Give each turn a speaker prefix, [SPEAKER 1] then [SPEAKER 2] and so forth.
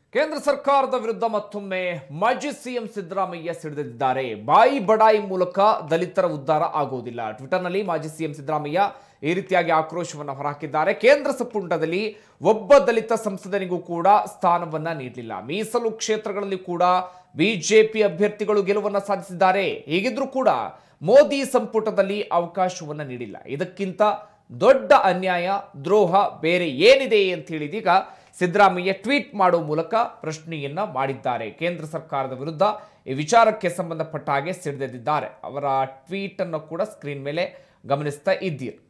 [SPEAKER 1] ಕೇಂದ್ರ ಸರ್ಕಾರದ ವಿರುದ್ಧ ಮತ್ತೊಮ್ಮೆ ಮಾಜಿ ಸಿಎಂ ಸಿದ್ದರಾಮಯ್ಯ ಸಿಡಿದಿದ್ದಾರೆ ಬಾಯಿ ಬಡಾಯಿ ಮೂಲಕ ದಲಿತರ ಉದ್ಧಾರ ಆಗುವುದಿಲ್ಲ ಟ್ವಿಟರ್ನಲ್ಲಿ ಮಾಜಿ ಸಿಎಂ ಸಿದ್ದರಾಮಯ್ಯ ಈ ರೀತಿಯಾಗಿ ಆಕ್ರೋಶವನ್ನು ಹೊರಹಾಕಿದ್ದಾರೆ ಕೇಂದ್ರ ಸಂಪುಟದಲ್ಲಿ ಒಬ್ಬ ದಲಿತ ಸಂಸದನಿಗೂ ಕೂಡ ಸ್ಥಾನವನ್ನ ನೀಡಲಿಲ್ಲ ಮೀಸಲು ಕ್ಷೇತ್ರಗಳಲ್ಲಿ ಕೂಡ ಬಿಜೆಪಿ ಅಭ್ಯರ್ಥಿಗಳು ಗೆಲುವನ್ನ ಸಾಧಿಸಿದ್ದಾರೆ ಹೀಗಿದ್ರೂ ಕೂಡ ಮೋದಿ ಸಂಪುಟದಲ್ಲಿ ಅವಕಾಶವನ್ನ ನೀಡಿಲ್ಲ ಇದಕ್ಕಿಂತ ದೊಡ್ಡ ಅನ್ಯಾಯ ದ್ರೋಹ ಬೇರೆ ಏನಿದೆ ಅಂತ ಹೇಳಿದೀಗ ಸಿದ್ದರಾಮಯ್ಯ ಟ್ವೀಟ್ ಮಾಡುವ ಮೂಲಕ ಪ್ರಶ್ನೆಯನ್ನ ಮಾಡಿದ್ದಾರೆ ಕೇಂದ್ರ ಸರ್ಕಾರದ ವಿರುದ್ಧ ಈ ವಿಚಾರಕ್ಕೆ ಸಂಬಂಧಪಟ್ಟ ಹಾಗೆ ಸಿಡಿದೆದ್ದಿದ್ದಾರೆ ಅವರ ಟ್ವೀಟ್ ಅನ್ನು ಕೂಡ ಸ್ಕ್ರೀನ್ ಮೇಲೆ ಗಮನಿಸ್ತಾ ಇದ್ದೀರಿ